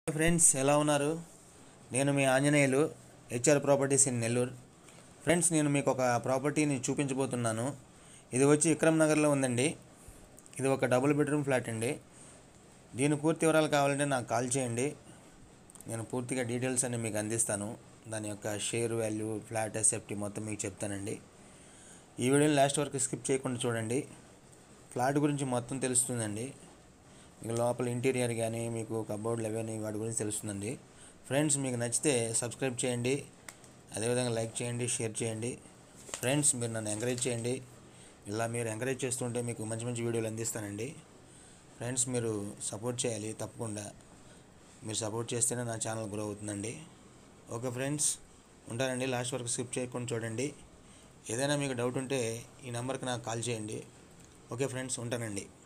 friends ఎలా ఉన్నారు నేను మీ Anjaneyulu HR properties in Nellore friends నేను మీకు ఒక ప్రాపర్టీని చూపించబోతున్నాను ఇది వచ్చి విక్రమ్ నగర్లో ఉందండి ఇది ఒక డబుల్ బెడ్రూమ్ ఫ్లాట్ అండి దీని పూర్తి వివరాలు కావాలంటే నాకు కాల్ చేయండి నేను పూర్తిగా డీటెయిల్స్ అన్ని మీకు అందిస్తాను దాని యొక్క షేర్ వాల్యూ ఫ్లాట్ ఎసెప్టీ మొత్తం మీకు చెప్తానండి ఈ వీడియోని లాస్ట్ వరకు స్కిప్ చేయకుండా చూడండి ఫ్లాట్ గురించి మొత్తం తెలుస్తుందండి మీకు లోపల ఇంటీరియర్ కానీ మీకు కబోర్డ్లు అవన్నీ వాటి గురించి తెలుస్తుందండి ఫ్రెండ్స్ మీకు నచ్చితే సబ్స్క్రైబ్ చేయండి అదేవిధంగా లైక్ చేయండి షేర్ చేయండి ఫ్రెండ్స్ మీరు నన్ను ఎంకరేజ్ చేయండి ఇలా మీరు ఎంకరేజ్ చేస్తుంటే మీకు మంచి మంచి వీడియోలు అందిస్తానండి ఫ్రెండ్స్ మీరు సపోర్ట్ చేయాలి తప్పకుండా మీరు సపోర్ట్ చేస్తేనే నా ఛానల్ గ్రో అవుతుందండి ఓకే ఫ్రెండ్స్ ఉంటానండి లాస్ట్ వరకు స్కిప్ చేయకుండా చూడండి ఏదైనా మీకు డౌట్ ఉంటే ఈ నెంబర్కి నాకు కాల్ చేయండి ఓకే ఫ్రెండ్స్ ఉంటానండి